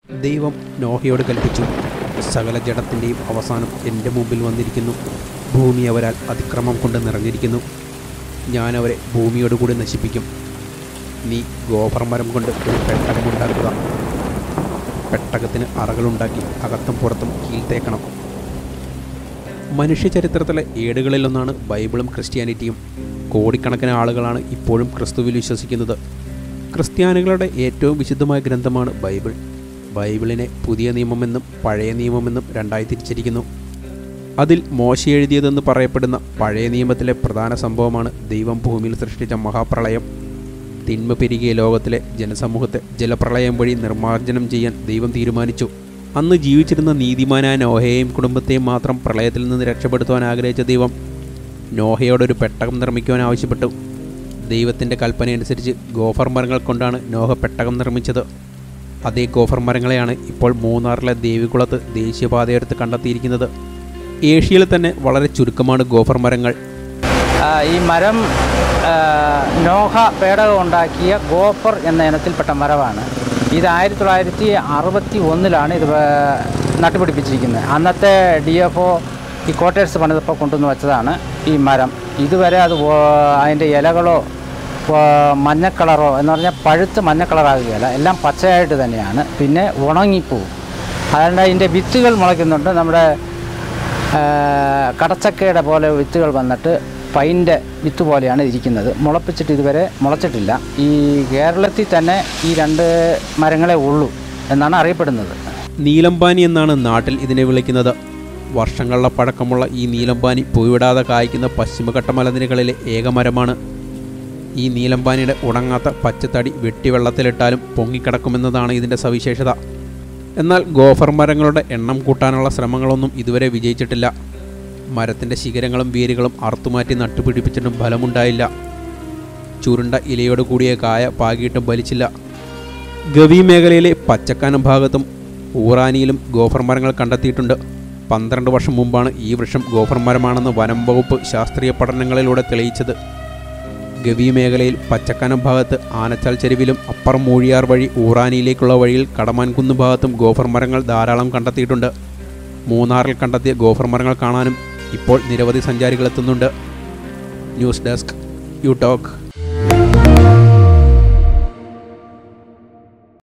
ദൈവം നോഹയോട് കൽപ്പിച്ചു സകല ജഡത്തിൻ്റെയും അവസാനം എൻ്റെ മുമ്പിൽ വന്നിരിക്കുന്നു ഭൂമി അവരാൽ അതിക്രമം കൊണ്ട് നിറഞ്ഞിരിക്കുന്നു ഞാൻ അവരെ ഭൂമിയോട് കൂടി നശിപ്പിക്കും നീ ഗോപർമരം കൊണ്ട് ഒരു പെട്ടകമുണ്ടാക്കുക പെട്ടകത്തിന് അറകളുണ്ടാക്കി അകത്തും പുറത്തും കീഴ്ത്തേക്കണം മനുഷ്യ ചരിത്രത്തിലെ ഏടുകളിലൊന്നാണ് ബൈബിളും ക്രിസ്ത്യാനിറ്റിയും കോടിക്കണക്കിന് ആളുകളാണ് ഇപ്പോഴും ക്രിസ്തുവിൽ വിശ്വസിക്കുന്നത് ക്രിസ്ത്യാനികളുടെ ഏറ്റവും വിശുദ്ധമായ ഗ്രന്ഥമാണ് ബൈബിൾ ബൈബിളിനെ പുതിയ നിയമമെന്നും പഴയ നിയമമെന്നും രണ്ടായി തിരിച്ചിരിക്കുന്നു അതിൽ മോശ എഴുതിയതെന്ന് പറയപ്പെടുന്ന പഴയ നിയമത്തിലെ പ്രധാന സംഭവമാണ് ദൈവം ഭൂമിയിൽ സൃഷ്ടിച്ച മഹാപ്രളയം തിന്മ പെരുകിയ ലോകത്തിലെ ജനസമൂഹത്തെ ജലപ്രളയം വഴി നിർമ്മാർജ്ജനം ചെയ്യാൻ ദൈവം തീരുമാനിച്ചു അന്ന് ജീവിച്ചിരുന്ന നീതിമാനായ നോഹയെയും കുടുംബത്തെയും മാത്രം പ്രളയത്തിൽ നിന്ന് രക്ഷപ്പെടുത്തുവാൻ ആഗ്രഹിച്ച ദൈവം നോഹയോടൊരു പെട്ടകം നിർമ്മിക്കുവാൻ ആവശ്യപ്പെട്ടു ദൈവത്തിൻ്റെ കൽപ്പനയനുസരിച്ച് ഗോഫർ മരങ്ങൾ കൊണ്ടാണ് നോഹ പെട്ടകം നിർമ്മിച്ചത് അതേ ഗോഫർ മരങ്ങളെയാണ് ഇപ്പോൾ മൂന്നാറിലെ ദേവികുളത്ത് ദേശീയപാതയെടുത്ത് കണ്ടെത്തിയിരിക്കുന്നത് ഏഷ്യയിൽ തന്നെ വളരെ ചുരുക്കമാണ് ഗോഫർ മരങ്ങൾ ആ, ഈ മരം ആ, നോഹ പേടകം ഉണ്ടാക്കിയ ഗോഫർ എന്ന ഇനത്തിൽപ്പെട്ട മരമാണ് ഇത് ആയിരത്തി തൊള്ളായിരത്തി അറുപത്തി ഒന്നിലാണ് ഇത് വേ- നട്ടുപിടിപ്പിച്ചിരിക്കുന്നത് അന്നത്തെ ഡി എഫ് ഒ ഈ ക്വാർട്ടേഴ്സ് പണിതപ്പോൾ കൊണ്ടുവന്ന് വെച്ചതാണ് ഈ മരം ഇതുവരെ അത് ഓ- അതിൻ്റെ ഇലകളോ ഓ- മഞ്ഞ കളറോ എന്ന് പറഞ്ഞാൽ പഴുത്ത് മഞ്ഞ കളറാകുകയല്ല എല്ലാം പച്ചയായിട്ട് തന്നെയാണ് പിന്നെ ഉണങ്ങിപ്പോവും അതുകൊണ്ട് അതിൻ്റെ വിത്തുകൾ മുളയ്ക്കുന്നുണ്ട് നമ്മുടെ ആ, കടച്ചക്കയുടെ പോലെ വിത്തുകൾ വന്നിട്ട് പൈൻ്റെ വിത്ത് പോലെയാണ് ഇരിക്കുന്നത് മുളപ്പിച്ചിട്ട് ഇതുവരെ മുളച്ചിട്ടില്ല ഈ കേരളത്തിൽ തന്നെ ഈ രണ്ട് മരങ്ങളെ ഉള്ളൂ എന്നാണ് അറിയപ്പെടുന്നത് നീലമ്പാനി എന്നാണ് നാട്ടിൽ ഇതിനെ വിളിക്കുന്നത് വർഷങ്ങളുടെ പഴക്കമുള്ള ഈ നീലമ്പാനി പൂവിടാതെ കായ്ക്കുന്ന പശ്ചിമഘട്ട മലനിരകളിലെ ഏക മരമാണ് ഈ നീലമ്പാനിയുടെ ഉണങ്ങാത്ത പച്ചത്തടി വെട്ടിവെള്ളത്തിലിട്ടാലും പൊങ്ങിക്കിടക്കുമെന്നതാണ് ഇതിൻ്റെ സവിശേഷത എന്നാൽ ഗോഫർ മരങ്ങളുടെ എണ്ണം കൂട്ടാനുള്ള ശ്രമങ്ങളൊന്നും ഇതുവരെ വിജയിച്ചിട്ടില്ല മരത്തിൻ്റെ ശിഖരങ്ങളും വേരുകളും അറുത്തുമാറ്റി നട്ടുപിടിപ്പിച്ചിട്ടും ഫലമുണ്ടായില്ല ചുരുണ്ട ഇലയോട് കൂടിയ കായ പാകിയിട്ടും ഫലിച്ചില്ല ഗവി മേഖലയിലെ പച്ചക്കാനം ഭാഗത്തും ഊറാനിയിലും ഗോഫർ മരങ്ങൾ കണ്ടെത്തിയിട്ടുണ്ട് പന്ത്രണ്ട് വർഷം മുമ്പാണ് ഈ വൃക്ഷം ഗോഫർ മരമാണെന്ന് വനം വകുപ്പ് ശാസ്ത്രീയ പഠനങ്ങളിലൂടെ തെളിയിച്ചത് ഗവി മേഖലയിൽ പച്ചക്കാനം ഭാഗത്ത് ആനച്ചാൽ ചെരുവിലും അപ്പർ മൂഴിയാർ വഴി ഊറാനിയിലേക്കുള്ള വഴിയിൽ കടമാൻകുന്ന് ഭാഗത്തും ഗോഫർ മരങ്ങൾ ധാരാളം കണ്ടെത്തിയിട്ടുണ്ട് മൂന്നാറിൽ കണ്ടെത്തിയ ഗോഫർ മരങ്ങൾ കാണാനും ഇപ്പോൾ നിരവധി സഞ്ചാരികൾ എത്തുന്നുണ്ട് ന്യൂസ് ഡെസ്ക് യു ടോക്ക്